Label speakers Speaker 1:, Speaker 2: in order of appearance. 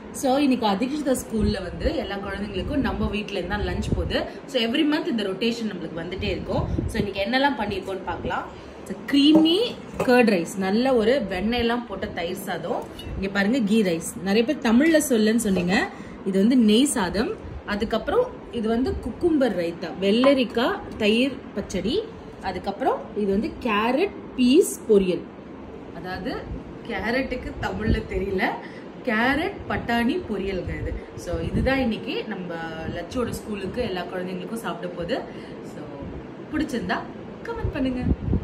Speaker 1: so இன்னைக்கு அதிகிருத ஸ்கூல்ல வந்து எல்லா குழந்தைங்களுக்கும் நம்ம வீட்ல இருந்து தான் லஞ்ச் போகுது ஸோ எவ்ரி மந்த் இந்த ரொட்டேஷன் நம்மளுக்கு வந்துட்டே இருக்கும் ஸோ இன்னைக்கு என்னெல்லாம் பண்ணியிருக்கோம்னு பார்க்கலாம் க்ரீமி கர்ட் ரைஸ் நல்ல ஒரு வெண்ணெய் எல்லாம் போட்ட தயிர் சாதம் இங்க பாருங்க கீ ரைஸ் நிறைய பேர் தமிழ்ல சொல்லுன்னு சொன்னீங்க இது வந்து நெய் சாதம் அதுக்கப்புறம் இது வந்து குக்கும்பர் ரைத்தா வெள்ளரிக்காய் தயிர் பச்சடி அதுக்கப்புறம் இது வந்து கேரட் பீஸ் பொரியல் அதாவது கேரட்டுக்கு தமிழ்ல தெரியல கேரட் பட்டாணி பொரியல்ங்க இது ஸோ இதுதான் இன்னைக்கு நம்ம லட்சோட ஸ்கூலுக்கு எல்லா குழந்தைங்களுக்கும் சாப்பிட போகுது ஸோ பிடிச்சிருந்தா கமெண்ட் பண்ணுங்க